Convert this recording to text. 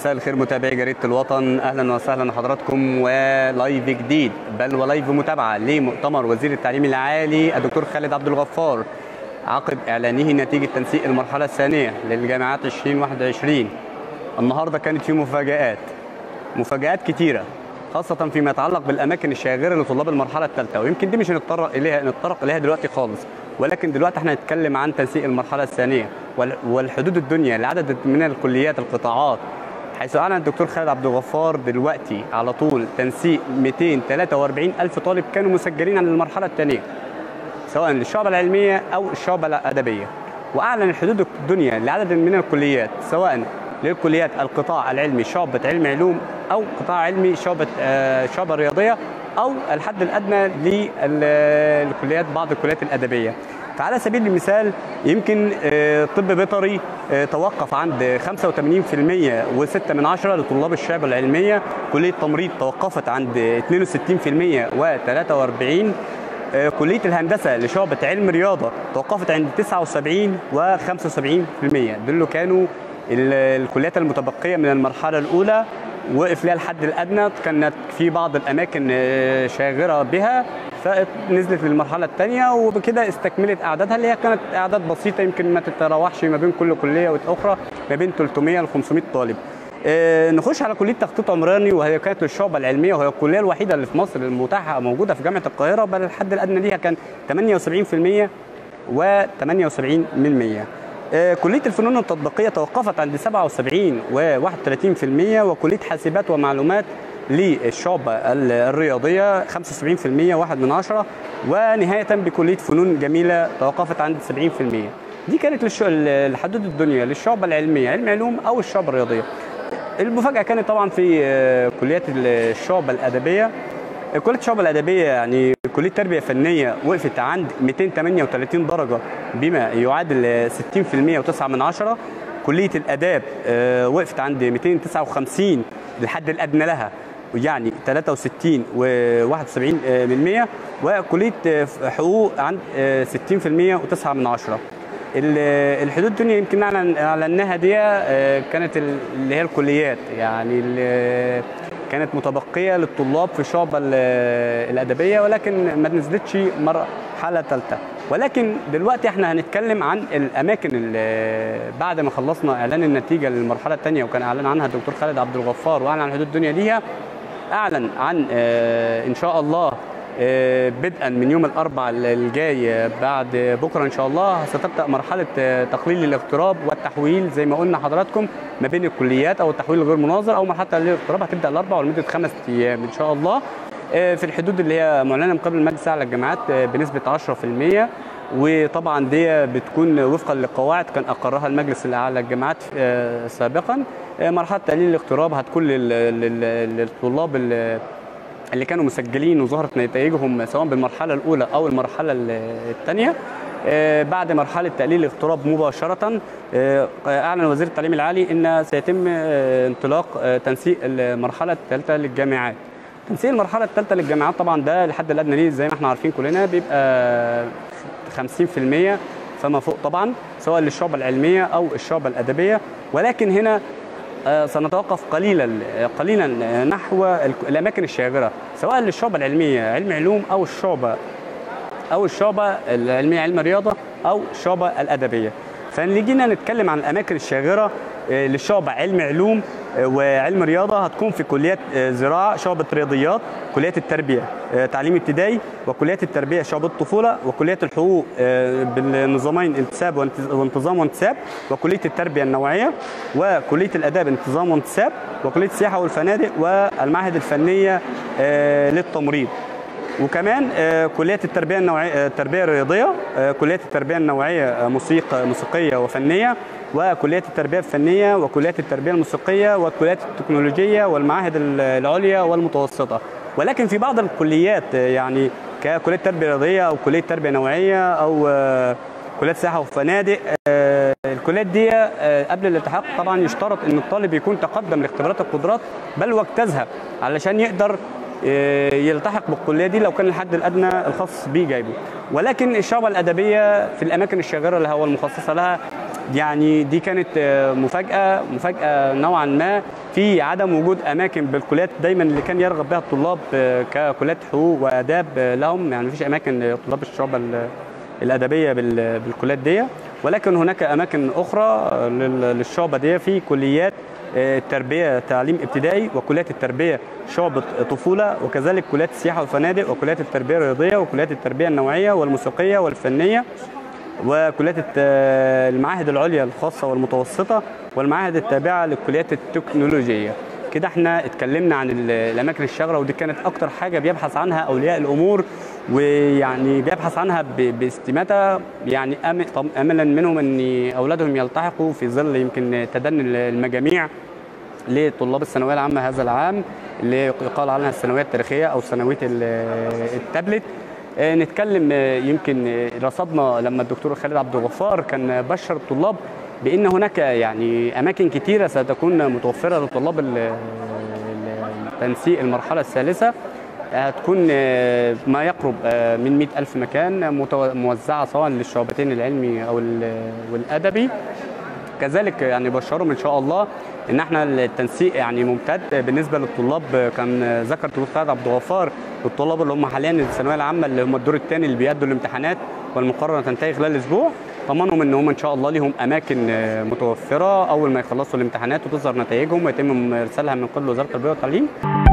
مساء الخير متابعي جريده الوطن اهلا وسهلا بحضراتكم ولايف جديد بل ولايف متابعه لمؤتمر وزير التعليم العالي الدكتور خالد عبد الغفار عقب اعلانه نتيجه تنسيق المرحله الثانيه للجامعات 2021 النهارده كانت في مفاجات مفاجات كتيره خاصة فيما يتعلق بالأماكن الشاغرة لطلاب المرحلة الثالثة ويمكن دي مش هنتطرق إليها نتطرق إليها دلوقتي خالص ولكن دلوقتي احنا هنتكلم عن تنسيق المرحلة الثانية والحدود الدنيا لعدد من الكليات القطاعات حيث أعلن الدكتور خالد عبد الغفار دلوقتي على طول تنسيق 243 ألف طالب كانوا مسجلين عن المرحلة الثانية سواء للشعبة العلمية أو الشعبة الأدبية وأعلن الحدود الدنيا لعدد من الكليات سواء للكليات القطاع العلمي شعبة علم علوم أو قطاع علمي شعبة آه شعبة رياضية أو الحد الأدنى للكليات بعض الكليات الأدبية فعلى سبيل المثال يمكن طب بيطري توقف عند 85% و6 من عشرة لطلاب الشعب العلمية كلية تمريض توقفت عند 62% و43 كلية الهندسة لشعبة علم رياضة توقفت عند 79 و75% دول كانوا الكليات المتبقية من المرحلة الأولى وقف لها الحد الأدنى كانت في بعض الأماكن شاغرة بها فنزلت للمرحله الثانيه وبكده استكملت اعدادها اللي هي كانت اعداد بسيطه يمكن ما تتراوحش ما بين كل كليه واخرى ما بين 300 ل 500 طالب. آه نخش على كليه تخطيط عمراني وهي كانت للشعبه العلميه وهي الكليه الوحيده اللي في مصر المتاحه موجوده في جامعه القاهره بل الحد الادنى ليها كان 78% و 78% آه كليه الفنون التطبيقيه توقفت عند 77 و 31% وكليه حاسبات ومعلومات للشعبة الرياضية 75% واحد من عشرة ونهاية بكلية فنون جميلة توقفت عند 70% دي كانت الحدود الدنيا للشعبة العلمية علم علوم أو الشعبة الرياضية المفاجأة كانت طبعا في كليات الشعبة الأدبية كلية الشعبة الأدبية يعني كلية تربية فنية وقفت عند 238 درجة بما يعادل 60% و9 من عشرة كلية الآداب وقفت عند 259 الحد الأدنى لها يعني 63 و 71 من 100 وكليه حقوق عند 60% و9 من 10 الحدود الدنيا يمكن اعلناها دي كانت اللي هي الكليات يعني اللي كانت متبقيه للطلاب في الشعبه الادبيه ولكن ما نزلتش مرحله ثالثه ولكن دلوقتي احنا هنتكلم عن الاماكن اللي بعد ما خلصنا اعلان النتيجه للمرحله الثانيه وكان اعلن عنها الدكتور خالد عبد الغفار واعلن عن حدود الدنيا ليها اعلن عن ان شاء الله بدءا من يوم الاربعاء الجاي بعد بكره ان شاء الله ستبدا مرحله تقليل الاغتراب والتحويل زي ما قلنا حضراتكم ما بين الكليات او التحويل الغير مناظر او مرحله تقليل الاغتراب هتبدا الاربعاء ولمده خمس ايام ان شاء الله في الحدود اللي هي معلنه من قبل المجلس على الجامعات بنسبه 10% وطبعا دي بتكون وفقا للقواعد كان اقرها المجلس الاعلى للجامعات سابقا مرحله تقليل الاغتراب هتكون للطلاب اللي كانوا مسجلين وظهرت نتائجهم سواء بالمرحله الاولى او المرحله الثانيه بعد مرحله تقليل الاغتراب مباشره اعلن وزير التعليم العالي ان سيتم انطلاق تنسيق المرحله الثالثه للجامعات تنسيق المرحله الثالثه للجامعات طبعا ده الحد الادنى ليه زي ما احنا عارفين كلنا بيبقى 50% فما فوق طبعا سواء للشعبة العلمية أو الشعبة الأدبية ولكن هنا سنتوقف قليلا قليلا نحو الأماكن الشاغرة سواء للشعبة العلمية علم علوم أو الشعبة أو الشعبة العلمية علم رياضة أو الشعبة الأدبية فنيجينا نتكلم عن الأماكن الشاغرة للشعبة علم علوم وعلم رياضه هتكون في كليات زراعه شعبه رياضيات كليات التربيه تعليم ابتدائي وكليات التربيه شعبه الطفوله وكليات الحقوق بالنظامين انتساب وانتظام وانتساب وكليه التربيه النوعيه وكليه الاداب انتظام وانتساب وكليه السياحه والفنادق والمعهد الفنيه للتمريض وكمان كليه التربيه النوعيه التربيه الرياضيه كليه التربيه النوعيه موسيقى موسيقيه وفنيه وكليات التربيه الفنيه وكليات التربيه الموسيقيه والكليات التكنولوجيه والمعاهد العليا والمتوسطه ولكن في بعض الكليات يعني ككليه تربيه رياضيه او كليه تربيه نوعيه او كليات سياحه وفنادق الكليات دي قبل الالتحاق طبعا يشترط ان الطالب يكون تقدم لاختبارات القدرات بل واجتازها علشان يقدر يلتحق بالكليه دي لو كان الحد الادنى الخاص بيه جايبه ولكن الشعبه الادبيه في الاماكن الشاغره اللي هو المخصصه لها يعني دي كانت آه، مفاجاه مفاجاه نوعا ما في عدم وجود اماكن بالكليات دايما اللي كان يرغب بها الطلاب آه، ككليات حقوق واداب آه، لهم يعني مفيش اماكن لطلاب الشعب ال- الادبيه بال- بالكليات دي ولكن هناك اماكن اخرى لل- للشعبه دي في كليات آه، التربيه تعليم ابتدائي وكليات التربيه شعبه طفوله وكذلك كليات السياحه والفنادق وكليات التربيه الرياضيه وكليات التربيه النوعيه والموسيقيه والفنيه وكليات الت- المعاهد العليا الخاصه والمتوسطه والمعاهد التابعه للكليات التكنولوجيه كده احنا اتكلمنا عن ال- الاماكن الشاغره ودي كانت اكتر حاجه بيبحث عنها اولياء الامور ويعني بيبحث عنها ب- باستماتة يعني أم- طم- املا منهم ان اولادهم يلتحقوا في ظل يمكن تدني المجاميع لطلاب الثانويه العامه هذا العام اللي يقال عنها الثانويه التاريخيه او ثانويه ال- التابلت آه، نتكلم آه، يمكن آه، رصدنا لما الدكتور خالد عبد الغفار كان بشر الطلاب بان هناك يعني اماكن كثيره ستكون متوفره لطلاب ال- ال- التنسيق المرحله الثالثه هتكون آه، ما يقرب آه، من 100 ألف مكان متو- موزعة سواء للشعبتين العلمي أو ال- والأدبي كذلك يعني بشرهم ان شاء الله ان احنا التنسيق يعني ممتد بالنسبه للطلاب كان ذكر دكتور خالد عبد الغفار الطلاب اللي هم حاليا الثانويه العامه اللي هم الدور الثاني اللي بيأدوا الامتحانات والمقرره تنتهي خلال اسبوع طمنهم ان هم ان شاء الله ليهم اماكن آه، متوفره اول ما يخلصوا الامتحانات وتظهر نتائجهم ويتم ارسالها من قبل وزاره التربيه والتعليم